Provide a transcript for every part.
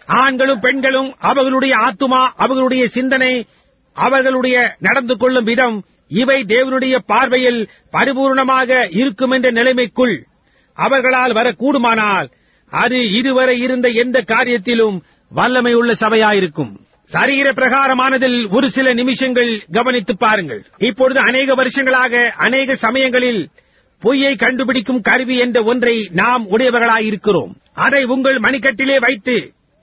ஆண்களும் பெண்களும் அவர்களுடைய ஆத்துமா அவர்களுடைய சிந்தனை அவர்களுடைய நடந்து கொள்ளும் விதம் இவை தேவனுடைய பார்வையில் பரிபூர்ணமாக இருக்கும் என்ற நிலைமைக்குள் அவர்களால் வரக்கூடுமானால் அது இதுவரை இருந்த எந்த காரியத்திலும் வல்லமை உள்ள சபையாயிருக்கும் சரீர பிரகாரமானதில் ஒரு சில நிமிஷங்கள் கவனித்து பாருங்கள் இப்பொழுது அநேக வருஷங்களாக அநேக சமயங்களில் பொய்யை கண்டுபிடிக்கும் கருவி என்ற ஒன்றை நாம் உடையவர்களாயிருக்கிறோம் அதை உங்கள் மணிக்கட்டிலே வைத்து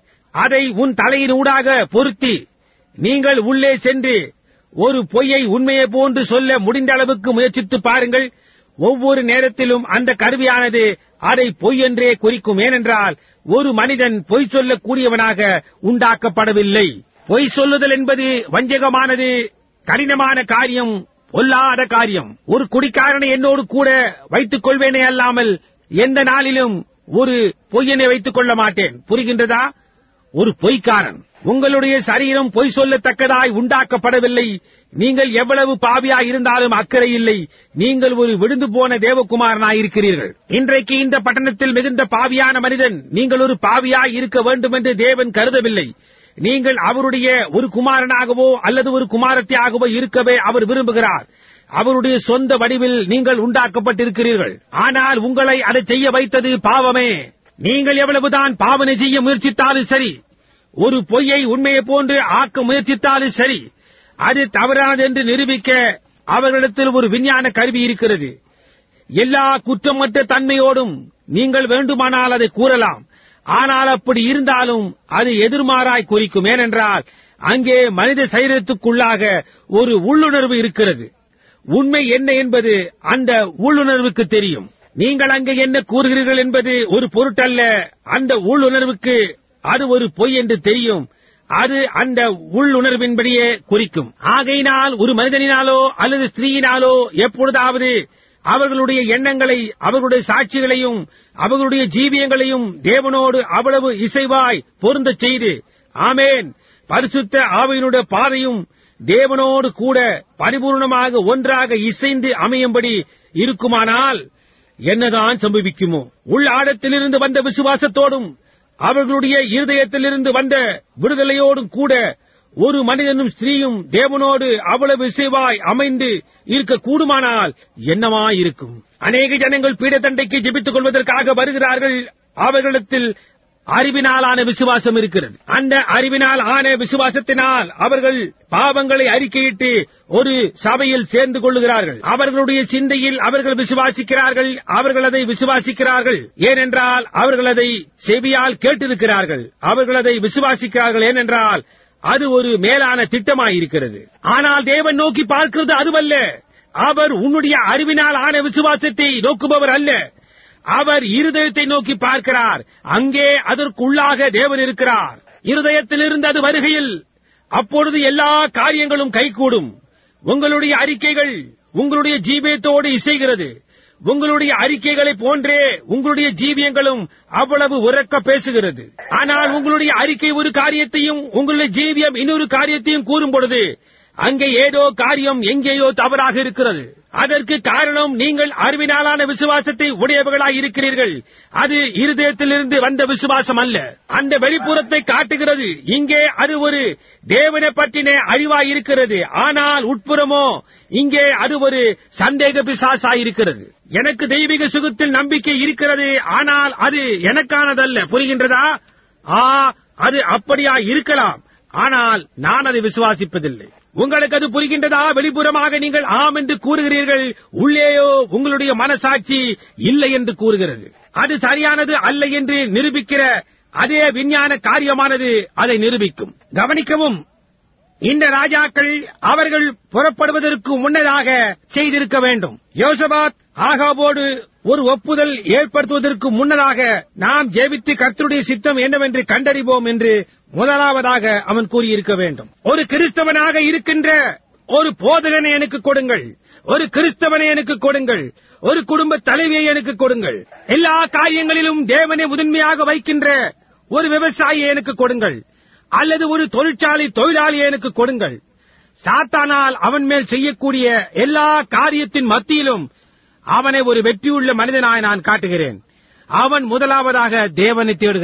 அதை உன் தலையின் ஊடாக பொருத்தி நீங்கள் உள்ளே சென்று ஒரு பொய்யை உண்மையை போன்று சொல்ல முடிந்த அளவுக்கு முயற்சித்து பாருங்கள் ஒவ்வொரு நேரத்திலும் அந்த கருவியானது அதை பொய் என்றே குறிக்கும் ஏனென்றால் ஒரு மனிதன் பொய் சொல்லக்கூடியவனாக உண்டாக்கப்படவில்லை பொய் சொல்லுதல் என்பது வஞ்சகமானது கடினமான காரியம் பொல்லாத காரியம் ஒரு குடிக்காரனை என்னோடு கூட வைத்துக் கொள்வேனே அல்லாமல் எந்த நாளிலும் ஒரு பொய்யனை வைத்துக் கொள்ள மாட்டேன் புரிகின்றதா ஒரு பொய்க்காரன் உங்களுடைய சரீரம் பொய் சொல்லத்தக்கதாய் உண்டாக்கப்படவில்லை நீங்கள் எவ்வளவு பாவியாய் இருந்தாலும் அக்கறை இல்லை நீங்கள் ஒரு விழுந்து போன தேவகுமாரனாய் இருக்கிறீர்கள் இன்றைக்கு இந்த பட்டணத்தில் மிகுந்த பாவியான மனிதன் நீங்கள் ஒரு பாவியாய் இருக்க வேண்டும் என்று தேவன் கருதவில்லை நீங்கள் அவருடைய ஒரு குமாரனாகவோ அல்லது ஒரு குமாரத்தியாகவோ இருக்கவே அவர் விரும்புகிறார் அவருடைய சொந்த வடிவில் நீங்கள் உண்டாக்கப்பட்டிருக்கிறீர்கள் ஆனால் உங்களை அதை செய்ய வைத்தது பாவமே நீங்கள் எவ்வளவுதான் பாவனை செய்ய முயற்சித்தாலும் சரி ஒரு பொய்யை உண்மையை போன்று ஆக்க முயற்சித்தாலும் சரி அது தவறானது என்று நிரூபிக்க அவர்களிடத்தில் ஒரு விஞ்ஞான கருவி இருக்கிறது எல்லா குற்றமற்ற தன்மையோடும் நீங்கள் வேண்டுமானால் அதை கூறலாம் ஆனால் அப்படி இருந்தாலும் அது எதிர்மாறாய் குறிக்கும் ஏனென்றால் அங்கே மனித சரீரத்துக்குள்ளாக ஒரு உள்ளுணர்வு இருக்கிறது உண்மை என்ன என்பது அந்த உள்ளுணர்வுக்கு தெரியும் நீங்கள் அங்கே என்ன கூறுகிறீர்கள் என்பது ஒரு பொருட்டல்ல அந்த உள்ளுணர்வுக்கு அது ஒரு பொய் என்று தெரியும் அது அந்த உள்ளுணர்வின்படியே குறிக்கும் ஆகையினால் ஒரு மனிதனினாலோ அல்லது ஸ்திரீயினாலோ எப்பொழுதாவது அவர்களுடைய எண்ணங்களை அவர்களுடைய சாட்சிகளையும் அவர்களுடைய ஜீவியங்களையும் தேவனோடு அவ்வளவு இசைவாய் பொருந்தச் செய்து ஆமேன் பரிசுத்த ஆவையினுடைய பாதையும் தேவனோடு கூட பரிபூர்ணமாக ஒன்றாக இசைந்து அமையும்படி இருக்குமானால் என்னதான் சம்பவிக்குமோ உள் ஆழத்திலிருந்து வந்த விசுவாசத்தோடும் அவர்களுடைய இருதயத்திலிருந்து வந்த விடுதலையோடும் கூட ஒரு மனிதனும் ஸ்திரீயும் தேவனோடு அவ்வளவு இசைவாய் அமைந்து இருக்க கூடுமானால் என்னமாயிருக்கும் அநேக ஜனங்கள் பீடத்தண்டைக்கு ஜெபித்துக் கொள்வதற்காக வருகிறார்கள் அவர்களிடத்தில் அறிவினாலான விசுவாசம் இருக்கிறது அந்த அறிவினால் ஆன விசுவாசத்தினால் அவர்கள் பாவங்களை அறிக்கையிட்டு ஒரு சபையில் சேர்ந்து கொள்ளுகிறார்கள் அவர்களுடைய சிந்தையில் அவர்கள் விசுவாசிக்கிறார்கள் அவர்கள் அதை விசுவாசிக்கிறார்கள் ஏனென்றால் அவர்கள் அதை செவியால் கேட்டிருக்கிறார்கள் அவர்கள் அதை விசுவாசிக்கிறார்கள் ஏனென்றால் அது ஒரு மேலான திட்டமாயிருக்கிறது ஆனால் தேவன் நோக்கி பார்க்கிறது அதுவல்ல அவர் உன்னுடைய அறிவினால் ஆன விசுவாசத்தை நோக்குபவர் அல்ல அவர் இருதயத்தை நோக்கி பார்க்கிறார் அங்கே அதற்குள்ளாக தேவன் இருக்கிறார் இருதயத்திலிருந்து அது வருகையில் அப்பொழுது எல்லா காரியங்களும் கைகூடும் உங்களுடைய அறிக்கைகள் உங்களுடைய ஜீவியத்தோடு இசைகிறது உங்களுடைய அறிக்கைகளை போன்றே உங்களுடைய ஜீவியங்களும் அவ்வளவு உறக்க பேசுகிறது ஆனால் உங்களுடைய அறிக்கை ஒரு காரியத்தையும் உங்களுடைய ஜீவியம் இன்னொரு காரியத்தையும் கூறும் பொழுது அங்கே ஏதோ காரியம் எங்கேயோ தவறாக இருக்கிறது அதற்கு காரணம் நீங்கள் அறிவினாலான விசுவாசத்தை உடையவர்களாய் இருக்கிறீர்கள் அது இருதயத்திலிருந்து வந்த விசுவாசம் அல்ல அந்த வெளிப்புறத்தை காட்டுகிறது இங்கே அது ஒரு தேவனை பற்றின அறிவாய் இருக்கிறது ஆனால் உட்புறமோ இங்கே அது ஒரு சந்தேக பிசாசாயிருக்கிறது எனக்கு தெய்வீக சுகத்தில் நம்பிக்கை இருக்கிறது ஆனால் அது எனக்கானதல்ல புரிகின்றதா ஆ அது அப்படியா இருக்கலாம் ஆனால் நான் அதை விசுவாசிப்பதில்லை உங்களுக்கு அது புரிகின்றதா வெளிப்புறமாக நீங்கள் ஆம் என்று கூறுகிறீர்கள் உள்ளேயோ உங்களுடைய மனசாட்சி இல்லை என்று கூறுகிறது அது சரியானது அல்ல என்று நிரூபிக்கிற அதே விஞ்ஞான காரியமானது அதை நிரூபிக்கும் கவனிக்கவும் இந்த ராஜாக்கள் அவர்கள் புறப்படுவதற்கு முன்னதாக செய்திருக்க வேண்டும் யோசபாத் ஆகாபோடு ஒரு ஒப்புதல் ஏற்படுத்துவதற்கு முன்னதாக நாம் ஜெபித்து கர்த்தருடைய சித்தம் என்னவென்று கண்டறிவோம் என்று முதலாவதாக அவன் கூறியிருக்க வேண்டும் ஒரு கிறிஸ்தவனாக இருக்கின்ற ஒரு போதகனை எனக்கு கொடுங்கள் ஒரு கிறிஸ்தவனை எனக்கு கொடுங்கள் ஒரு குடும்ப தலைவியை எனக்கு கொடுங்கள் எல்லா காரியங்களிலும் தேவனை முதன்மையாக வைக்கின்ற ஒரு விவசாயியை எனக்கு கொடுங்கள் அல்லது ஒரு தொழிற்சாலை தொழிலாளியை எனக்கு கொடுங்கள் சாத்தானால் அவன் மேல் செய்யக்கூடிய எல்லா காரியத்தின் மத்தியிலும் அவனை ஒரு வெற்றியுள்ள மனிதனாய் நான் காட்டுகிறேன் அவன் முதலாவதாக தேவனை தேடுகிறான்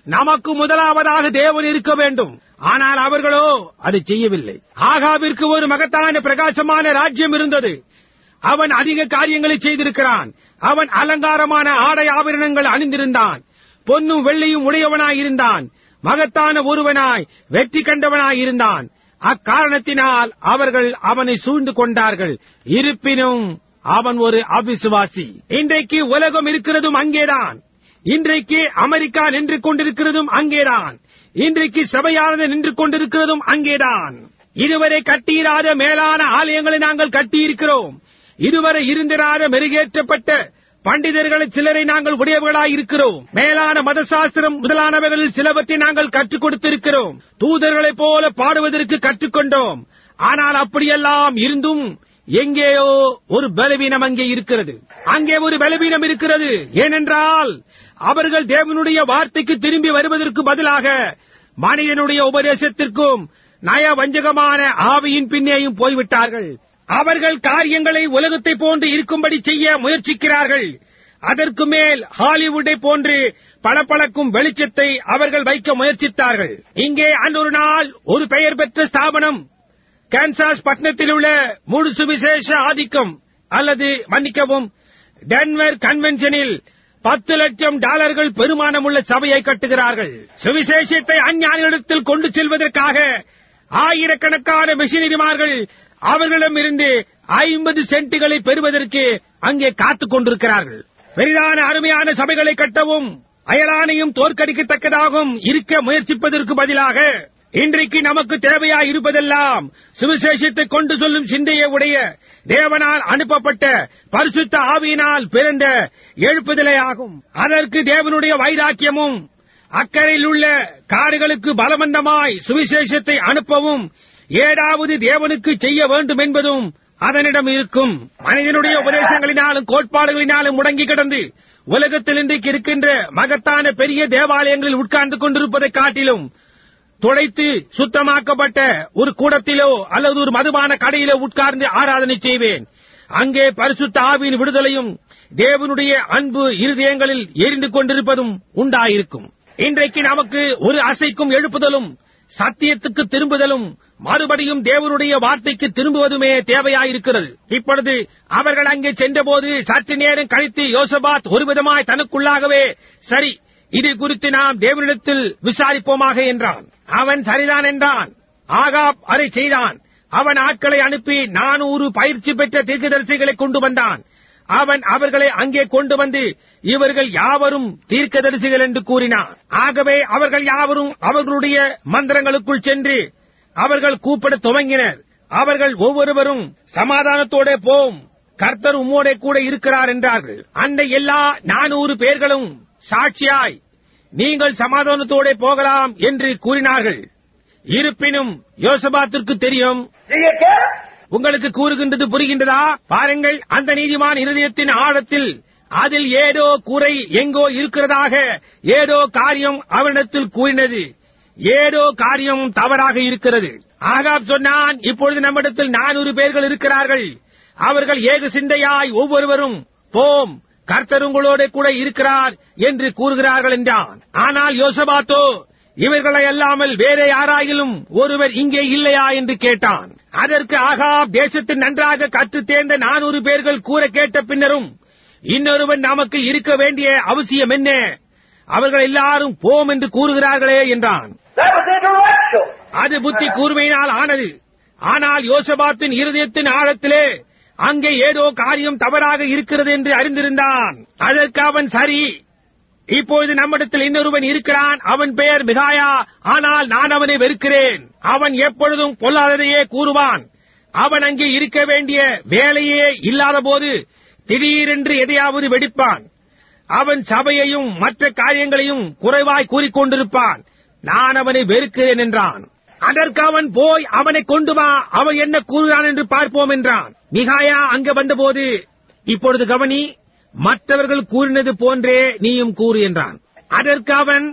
நமக்கு முதலாவதாக தேவன் இருக்க வேண்டும் ஆனால் அவர்களோ அதை செய்யவில்லை ஆகாவிற்கு ஒரு மகத்தான பிரகாசமான ராஜ்யம் இருந்தது அவன் அதிக காரியங்களை செய்திருக்கிறான் அவன் அலங்காரமான ஆடை ஆபரணங்கள் அணிந்திருந்தான் பொன்னும் வெள்ளியும் உடையவனாயிருந்தான் மகத்தான ஒருவனாய் வெற்றி கண்டவனாய் இருந்தான் அக்காரணத்தினால் அவர்கள் அவனை சூழ்ந்து கொண்டார்கள் இருப்பினும் அவன் ஒரு அவிசுவாசி இன்றைக்கு உலகம் இருக்கிறதும் அங்கேதான் இன்றைக்கு அமெரிக்கா நின்று கொண்டிருக்கிறதும் அங்கேதான் இன்றைக்கு சபையானது நின்று கொண்டிருக்கிறதும் அங்கேதான் இதுவரை கட்டியிராத மேலான ஆலயங்களை நாங்கள் கட்டியிருக்கிறோம் இதுவரை இருந்திராத மெருகேற்றப்பட்ட பண்டிதர்களை சிலரை நாங்கள் உடையவர்களாய் இருக்கிறோம் மேலான மத சாஸ்திரம் முதலானவர்களில் சிலவற்றை நாங்கள் கற்றுக் கொடுத்திருக்கிறோம் தூதர்களைப் போல பாடுவதற்கு கற்றுக்கொண்டோம் ஆனால் அப்படியெல்லாம் இருந்தும் எங்கேயோ ஒரு பலவீனம் அங்கே இருக்கிறது அங்கே ஒரு பலவீனம் இருக்கிறது ஏனென்றால் அவர்கள் தேவனுடைய வார்த்தைக்கு திரும்பி வருவதற்கு பதிலாக மனிதனுடைய உபதேசத்திற்கும் நய வஞ்சகமான ஆவியின் பின்னேயும் போய்விட்டார்கள் அவர்கள் காரியங்களை உலகத்தை போன்று இருக்கும்படி செய்ய முயற்சிக்கிறார்கள் அதற்கு மேல் ஹாலிவுட்டை போன்று பளபளக்கும் வெளிச்சத்தை அவர்கள் வைக்க முயற்சித்தார்கள் இங்கே அன்றொரு நாள் ஒரு பெயர் பெற்ற ஸ்தாபனம் கான்சாஸ் பட்டணத்தில் உள்ள முழு சுவிசேஷ ஆதிக்கம் அல்லது மன்னிக்கவும் டென்வர் கன்வென்ஷனில் பத்து லட்சம் டாலர்கள் பெருமானமுள்ள சபையை கட்டுகிறார்கள் சுவிசேஷத்தை அஞ்ஞானிகளிடத்தில் கொண்டு செல்வதற்காக ஆயிரக்கணக்கான மிஷினரிமார்கள் அவர்களிடமிருந்து ஐம்பது சென்ட்டுகளை பெறுவதற்கு அங்கே காத்துக் கொண்டிருக்கிறார்கள் பெரிதான அருமையான சபைகளை கட்டவும் அயலானையும் தோற்கடிக்கத்தக்கதாகவும் இருக்க முயற்சிப்பதற்கு பதிலாக இன்றைக்கு நமக்கு தேவையாய் இருப்பதெல்லாம் சுவிசேஷத்தை கொண்டு சொல்லும் சிந்தையை உடைய தேவனால் அனுப்பப்பட்ட பரிசுத்த ஆவியினால் பிறந்த எழுப்புதலே ஆகும் அதற்கு தேவனுடைய வைராக்கியமும் அக்கறையில் உள்ள காடுகளுக்கு பலவந்தமாய் சுவிசேஷத்தை அனுப்பவும் ஏதாவது தேவனுக்கு செய்ய வேண்டும் என்பதும் அதனிடம் இருக்கும் மனிதனுடைய உபதேசங்களினாலும் கோட்பாடுகளினாலும் முடங்கி கிடந்து உலகத்தில் இன்றைக்கு இருக்கின்ற மகத்தான பெரிய தேவாலயங்களில் உட்கார்ந்து கொண்டிருப்பதைக் காட்டிலும் துடைத்து சுத்தமாக்கப்பட்ட ஒரு கூடத்திலோ அல்லது ஒரு மதுபான கடையிலோ உட்கார்ந்து ஆராதனை செய்வேன் அங்கே பரிசுத்த ஆவியின் விடுதலையும் தேவனுடைய அன்பு இருதயங்களில் எரிந்து கொண்டிருப்பதும் உண்டாயிருக்கும் இன்றைக்கு நமக்கு ஒரு அசைக்கும் எழுப்புதலும் சத்தியத்துக்கு திரும்புதலும் மறுபடியும் தேவனுடைய வார்த்தைக்கு திரும்புவதுமே தேவையாயிருக்கிறது இப்பொழுது அவர்கள் அங்கே சென்றபோது சற்று நேரம் கழித்து யோசபாத் ஒரு விதமாய் தனக்குள்ளாகவே சரி இது குறித்து நாம் தேவனிடத்தில் விசாரிப்போமாக என்றான் அவன் சரிதான் என்றான் ஆகாப் அதை செய்தான் அவன் ஆட்களை அனுப்பி நானூறு பயிற்சி பெற்ற தீர்க்கதரிசிகளை கொண்டு வந்தான் அவன் அவர்களை அங்கே கொண்டு வந்து இவர்கள் யாவரும் தீர்க்கதரிசிகள் என்று கூறினான் ஆகவே அவர்கள் யாவரும் அவர்களுடைய மந்திரங்களுக்குள் சென்று அவர்கள் கூப்பிடத் துவங்கினர் அவர்கள் ஒவ்வொருவரும் சமாதானத்தோட போம் கர்த்தர் உம்மோட கூட இருக்கிறார் என்றார்கள் அந்த எல்லா நானூறு பேர்களும் சாட்சியாய் நீங்கள் சமாதானத்தோட போகலாம் என்று கூறினார்கள் இருப்பினும் யோசபாத்திற்கு தெரியும் Do you get it? உங்களுக்கு கூறுகின்றது புரிகின்றதா பாருங்கள் அந்த நீதிமான் இருதயத்தின் ஆழத்தில் அதில் ஏதோ குறை எங்கோ இருக்கிறதாக ஏதோ காரியம் அவனிடத்தில் கூறினது ஏதோ காரியம் தவறாக இருக்கிறது ஆகாப் சொன்னான் இப்பொழுது நம்மிடத்தில் நானூறு பேர்கள் இருக்கிறார்கள் அவர்கள் ஏக சிந்தையாய் ஒவ்வொருவரும் போம் கர்த்தர் உங்களோட கூட இருக்கிறார் என்று கூறுகிறார்கள் என்றான் ஆனால் யோசபாத்தோ இவர்களை அல்லாமல் வேற யாராயிலும் ஒருவர் இங்கே இல்லையா என்று கேட்டான் அதற்கு ஆகாப் தேசத்தில் நன்றாக கற்றுத் தேர்ந்த நானூறு பேர்கள் கூற கேட்ட பின்னரும் இன்னொருவன் நமக்கு இருக்க வேண்டிய அவசியம் என்ன அவர்கள் எல்லாரும் போம் என்று கூறுகிறார்களே என்றான் That was intellectual. அது புத்தி கூர்மையினால் ஆனது ஆனால் யோசபாத்தின் இருதயத்தின் ஆழத்திலே அங்கே ஏதோ காரியம் தவறாக இருக்கிறது என்று அறிந்திருந்தான் அதற்கு அவன் சரி இப்பொழுது நம்மிடத்தில் இன்னொருவன் இருக்கிறான் அவன் பெயர் மிகாயா ஆனால் நான் அவனை வெறுக்கிறேன் அவன் எப்பொழுதும் பொல்லாததையே கூறுவான் அவன் அங்கே இருக்க வேண்டிய வேலையே இல்லாத போது திடீரென்று எதையாவது வெடிப்பான் அவன் சபையையும் மற்ற காரியங்களையும் குறைவாய் கூறிக்கொண்டிருப்பான் நான் அவனை வெறுக்கிறேன் என்றான் அதற்கு அவன் போய் அவனை கொண்டு வா அவன் என்ன கூறுகிறான் என்று பார்ப்போம் என்றான் மிகாயா அங்க வந்தபோது இப்பொழுது கவனி மற்றவர்கள் கூறினது போன்றே நீயும் கூறு என்றான் அதற்கு அவன்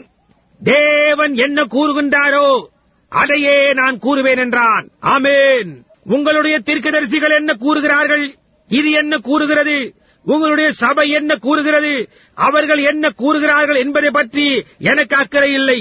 தேவன் என்ன கூறுகின்றாரோ அதையே நான் கூறுவேன் என்றான் ஆமேன் உங்களுடைய தீர்க்கதரிசிகள் என்ன கூறுகிறார்கள் இது என்ன கூறுகிறது உங்களுடைய சபை என்ன கூறுகிறது அவர்கள் என்ன கூறுகிறார்கள் என்பதை பற்றி எனக்கு அக்கறை இல்லை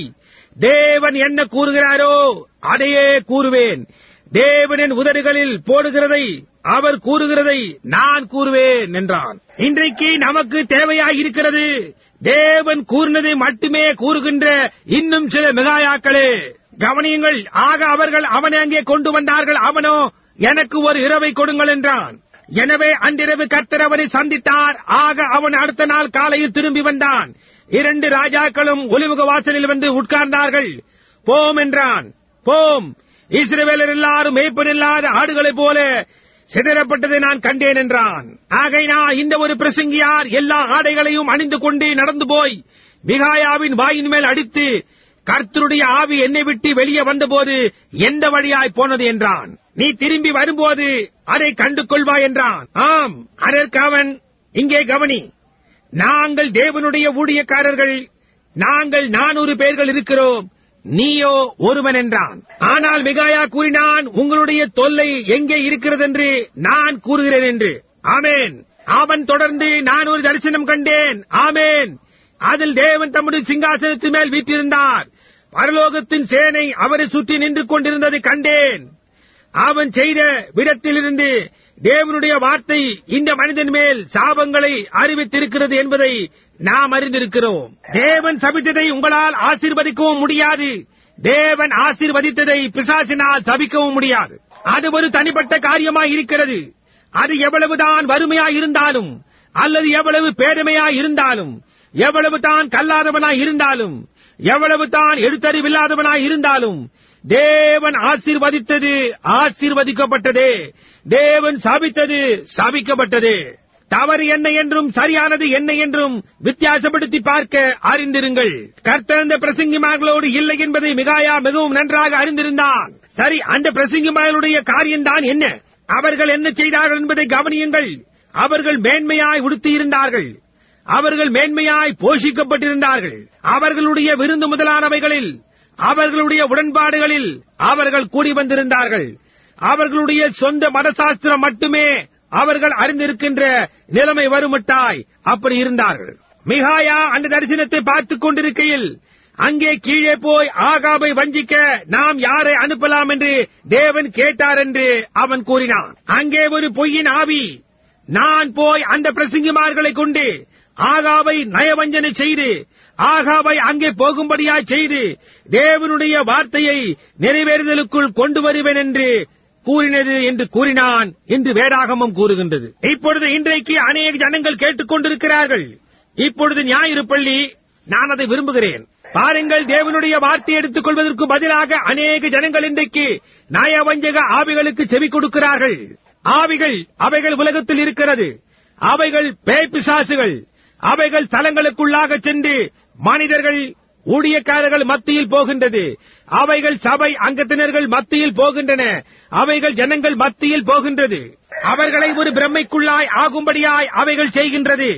தேவன் என்ன கூறுகிறாரோ அதையே கூறுவேன் தேவனின் உதடுகளில் போடுகிறதை அவர் கூறுகிறதை நான் கூறுவேன் என்றான் இன்றைக்கு நமக்கு தேவையாயிருக்கிறது தேவன் கூறினதை மட்டுமே கூறுகின்ற இன்னும் சில மிகாயாக்களே கவனியுங்கள் ஆக அவர்கள் அவனை அங்கே கொண்டு வந்தார்கள் அவனோ எனக்கு ஒரு இரவை கொடுங்கள் என்றான் எனவே அன்றிரவு கர்த்தர் அவனை சந்தித்தார் ஆக அவன் அடுத்த நாள் காலையில் திரும்பி வந்தான் இரண்டு ராஜாக்களும் ஒலிமுக வாசலில் வந்து உட்கார்ந்தார்கள் போம் என்றான் போம் இஸ்ரவேலர் எல்லாரும் மேய்ப்பன் இல்லாத ஆடுகளைப் போல சிதறப்பட்டதை நான் கண்டேன் என்றான் ஆகையினால் இந்த ஒரு பிரசங்கியார் எல்லா ஆடைகளையும் அணிந்து கொண்டு நடந்து போய் மிகாயாவின் வாயின் மேல் அடித்து கர்த்தருடைய ஆவி என்னை விட்டு வெளியே வந்தபோது எந்த வழியாய் போனது என்றான் நீ திரும்பி வரும்போது அதை கண்டு கொள்வாய் என்றான் ஆம் அதற்கு அவன் இங்கே கவனி நாங்கள் தேவனுடைய ஊழியக்காரர்கள் நாங்கள் நானூறு பேர்கள் இருக்கிறோம் நீயோ ஒருவன் என்றான் ஆனால் மிகாயா கூறினான் உங்களுடைய தொல்லை எங்கே இருக்கிறது என்று நான் கூறுகிறேன் என்று ஆமேன் அவன் தொடர்ந்து நான் ஒரு தரிசனம் கண்டேன் ஆமேன் அதில் தேவன் தம்முடைய சிங்காசனத்தின் மேல் வீற்றிருந்தார் பரலோகத்தின் சேனை அவரை சுற்றி நின்று கொண்டிருந்ததை கண்டேன் அவன் செய்த விடத்திலிருந்து தேவனுடைய வார்த்தை இந்த மனிதன் மேல் சாபங்களை அறிவித்திருக்கிறது என்பதை நாம் அறிந்திருக்கிறோம் தேவன் சபித்ததை உங்களால் ஆசீர்வதிக்கவும் முடியாது தேவன் ஆசீர்வதித்ததை பிசாசினால் சபிக்கவும் முடியாது அது ஒரு தனிப்பட்ட காரியமாய் இருக்கிறது அது எவ்வளவுதான் வறுமையாய் இருந்தாலும் அல்லது எவ்வளவு பேருமையாய் இருந்தாலும் எவ்வளவு தான் கல்லாதவனாய் இருந்தாலும் எவ்வளவு தான் எழுத்தறிவில்லாதவனாய் இருந்தாலும் தேவன் ஆசீர்வதித்தது ஆசீர்வதிக்கப்பட்டதே தேவன் சாபித்தது சாபிக்கப்பட்டதே தவறு என்ன என்றும் சரியானது என்ன என்றும் வித்தியாசப்படுத்தி பார்க்க அறிந்திருங்கள் கர்த்தர் அந்த பிரசங்கிமார்களோடு இல்லை என்பதை மிகாயா மிகவும் நன்றாக அறிந்திருந்தான் சரி அந்த பிரசங்கிமார்களுடைய காரியம்தான் என்ன அவர்கள் என்ன செய்தார்கள் என்பதை கவனியுங்கள் அவர்கள் மேன்மையாய் உடுத்தியிருந்தார்கள் அவர்கள் மேன்மையாய் போஷிக்கப்பட்டிருந்தார்கள் அவர்களுடைய விருந்து முதலானவைகளில் அவர்களுடைய உடன்பாடுகளில் அவர்கள் கூடி வந்திருந்தார்கள் அவர்களுடைய சொந்த மதசாஸ்திரம் மட்டுமே அவர்கள் அறிந்திருக்கின்ற நிலைமை வருமட்டாய் அப்படி இருந்தார்கள் மிகாயா அந்த தரிசனத்தை பார்த்துக் கொண்டிருக்கையில் அங்கே கீழே போய் ஆகாபை வஞ்சிக்க நாம் யாரை அனுப்பலாம் என்று தேவன் கேட்டார் என்று அவன் கூறினான் அங்கே ஒரு பொய்யின் ஆவி நான் போய் அந்த பிரசங்கிமார்களை கொண்டு ஆகாவை நயவஞ்சனை செய்து ஆகாவை அங்கே போகும்படியாய் செய்து தேவனுடைய வார்த்தையை நிறைவேறுதலுக்குள் கொண்டு வருவேன் என்று கூறினது என்று கூறினான் என்று வேதாகமம் கூறுகின்றது இப்பொழுது இன்றைக்கு அநேக ஜனங்கள் கேட்டுக் கொண்டிருக்கிறார்கள் இப்பொழுது ஞாயிறு பள்ளி நான் அதை விரும்புகிறேன் பாருங்கள் தேவனுடைய வார்த்தை எடுத்துக் கொள்வதற்கு பதிலாக அநேக ஜனங்கள் இன்றைக்கு நயவஞ்சக ஆவிகளுக்கு செவி கொடுக்கிறார்கள் ஆவிகள் அவைகள் உலகத்தில் இருக்கிறது அவைகள் பேய்பிசாசுகள் அவைகள் தலங்களுக்குள்ளாக சென்று மனிதர்கள் ஊழியக்காரர்கள் மத்தியில் போகின்றது அவைகள் சபை அங்கத்தினர்கள் மத்தியில் போகின்றன அவைகள் ஜனங்கள் மத்தியில் போகின்றது அவர்களை ஒரு பிரம்மைக்குள்ளாய் ஆகும்படியாய் அவைகள் செய்கின்றது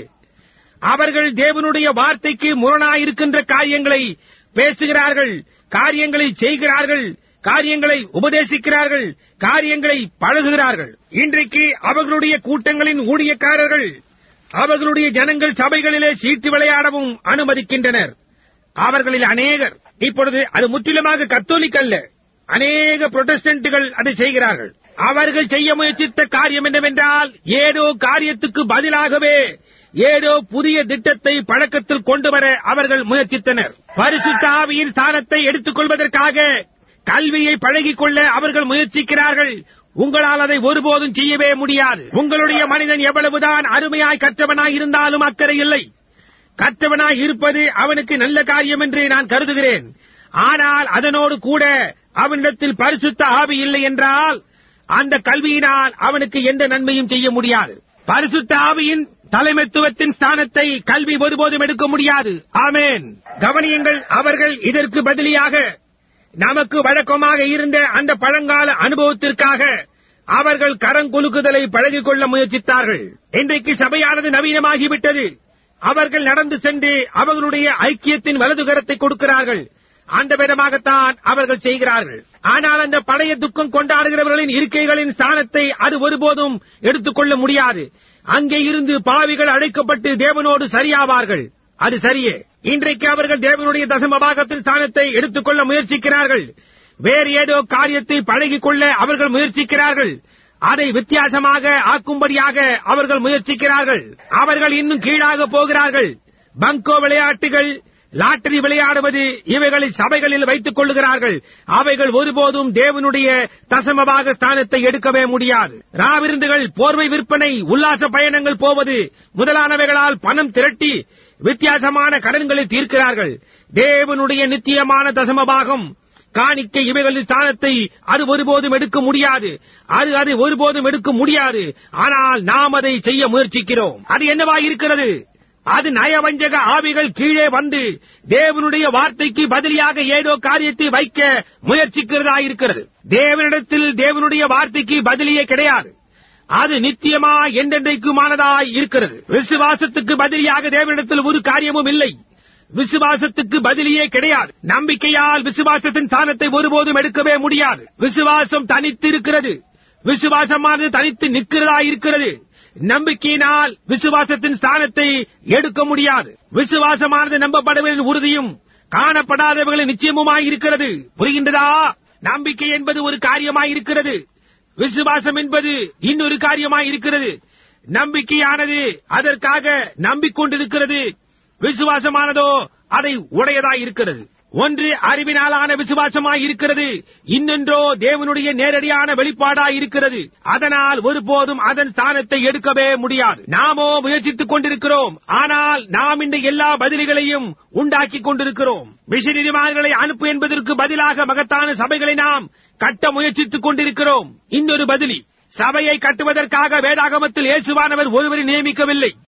அவர்கள் தேவனுடைய வார்த்தைக்கு முரணாயிருக்கின்ற காரியங்களை பேசுகிறார்கள் காரியங்களை செய்கிறார்கள் காரியங்களை உபதேசிக்கிறார்கள் காரியங்களை பழகுகிறார்கள் இன்றைக்கு அவர்களுடைய கூட்டங்களின் ஊழியக்காரர்கள் அவர்களுடைய ஜனங்கள் சபைகளிலே சீட்டு விளையாடவும் அனுமதிக்கின்றனர் அவர்களில் அநேகர் இப்பொழுது அது முற்றிலுமாக கத்தோலிக் அல்ல அநேக புரொட்டஸ்டன்ட்டுகள் அதை செய்கிறார்கள் அவர்கள் செய்ய முயற்சித்த காரியம் என்னவென்றால் ஏதோ காரியத்துக்கு பதிலாகவே ஏதோ புதிய திட்டத்தை பழக்கத்தில் கொண்டு வர அவர்கள் முயற்சித்தனர் பரிசுத்த ஆவியின் ஸ்தானத்தை எடுத்துக் கொள்வதற்காக கல்வியை பழகிக் கொள்ள அவர்கள் முயற்சிக்கிறார்கள் உங்களால் அதை ஒருபோதும் செய்யவே முடியாது உங்களுடைய மனிதன் எவ்வளவுதான் அருமையாய் கற்றவனாய் இருந்தாலும் அக்கறை இல்லை கற்றவனாய் இருப்பது அவனுக்கு நல்ல காரியம் என்று நான் கருதுகிறேன் ஆனால் அதனோடு கூட அவனிடத்தில் பரிசுத்த ஆவி இல்லை என்றால் அந்த கல்வியினால் அவனுக்கு எந்த நன்மையும் செய்ய முடியாது பரிசுத்த ஆவியின் தலைமைத்துவத்தின் ஸ்தானத்தை கல்வி ஒருபோதும் எடுக்க முடியாது ஆமேன் கவனியுங்கள் அவர்கள் இதற்கு பதிலியாக நமக்கு வழக்கமாக இருந்த அந்த பழங்கால அனுபவத்திற்காக அவர்கள் கரங்குலுக்குதலை பழகிக் கொள்ள முயற்சித்தார்கள் இன்றைக்கு சபையானது நவீனமாகிவிட்டது அவர்கள் நடந்து சென்று அவர்களுடைய ஐக்கியத்தின் வலதுகரத்தை கொடுக்கிறார்கள் அந்த விதமாகத்தான் அவர்கள் செய்கிறார்கள் ஆனால் அந்த பழைய துக்கம் கொண்டாடுகிறவர்களின் இருக்கைகளின் ஸ்தானத்தை அது ஒருபோதும் எடுத்துக்கொள்ள முடியாது அங்கே இருந்து பாவிகள் அழைக்கப்பட்டு தேவனோடு சரியாவார்கள் அது சரியே இன்றைக்கு அவர்கள் தேவனுடைய தசமபாகத்தின் ஸ்தானத்தை எடுத்துக்கொள்ள முயற்சிக்கிறார்கள் வேறு ஏதோ காரியத்தை பழகிக் கொள்ள அவர்கள் முயற்சிக்கிறார்கள் அதை வித்தியாசமாக ஆக்கும்படியாக அவர்கள் முயற்சிக்கிறார்கள் அவர்கள் இன்னும் கீழாக போகிறார்கள் பங்கோ விளையாட்டுகள் லாட்டரி விளையாடுவது இவைகளை சபைகளில் வைத்துக் கொள்ளுகிறார்கள் அவைகள் ஒருபோதும் தேவனுடைய தசமபாக ஸ்தானத்தை எடுக்கவே முடியாது ராவிருந்துகள் போர்வை விற்பனை உல்லாச பயணங்கள் போவது முதலானவைகளால் பணம் திரட்டி வித்தியாசமான கடன்களை தீர்க்கிறார்கள் தேவனுடைய நித்தியமான தசமபாகம் காணிக்கை இவைகளின் ஸ்தானத்தை அது ஒருபோதும் எடுக்க முடியாது அது அது ஒருபோதும் எடுக்க முடியாது ஆனால் நாம் அதை செய்ய முயற்சிக்கிறோம் அது என்னவா இருக்கிறது அது நயவஞ்சக ஆவிகள் கீழே வந்து தேவனுடைய வார்த்தைக்கு பதிலியாக ஏதோ காரியத்தை வைக்க முயற்சிக்கிறதா இருக்கிறது தேவனிடத்தில் தேவனுடைய வார்த்தைக்கு பதிலியே கிடையாது அது நித்தியமா என்றென்றைக்குமானதாய் இருக்கிறது விசுவாசத்துக்கு பதிலியாக தேவனிடத்தில் ஒரு காரியமும் இல்லை விசுவாசத்துக்கு பதிலியே கிடையாது நம்பிக்கையால் விசுவாசத்தின் ஸ்தானத்தை ஒருபோதும் எடுக்கவே முடியாது விசுவாசம் தனித்து இருக்கிறது விசுவாசமானது தனித்து நிற்கிறதா இருக்கிறது நம்பிக்கையினால் விசுவாசத்தின் ஸ்தானத்தை எடுக்க முடியாது விசுவாசமானது நம்பப்படுவதின் உறுதியும் காணப்படாதவர்களின் நிச்சயமுமாய் இருக்கிறது புரிகின்றதா நம்பிக்கை என்பது ஒரு காரியமாய் இருக்கிறது விசுவாசம் என்பது இன்னொரு காரியமாய் இருக்கிறது நம்பிக்கையானது அதற்காக நம்பிக்கொண்டிருக்கிறது விசுவாசமானதோ அதை உடையதாய் இருக்கிறது ஒன்று அறிவினாலான விசுவாசமாய் இருக்கிறது இன்னொன்றோ தேவனுடைய நேரடியான வெளிப்பாடாய் இருக்கிறது அதனால் ஒருபோதும் அதன் ஸ்தானத்தை எடுக்கவே முடியாது நாமோ முயற்சித்துக் கொண்டிருக்கிறோம் ஆனால் நாம் இந்த எல்லா பதில்களையும் உண்டாக்கிக் கொண்டிருக்கிறோம் மிஷனரிமார்களை அனுப்பு என்பதற்கு பதிலாக மகத்தான சபைகளை நாம் கட்ட முயற்சித்துக் கொண்டிருக்கிறோம் இன்னொரு பதிலி சபையை கட்டுவதற்காக வேதாகமத்தில் இயேசுவானவர் ஒருவரை நியமிக்கவில்லை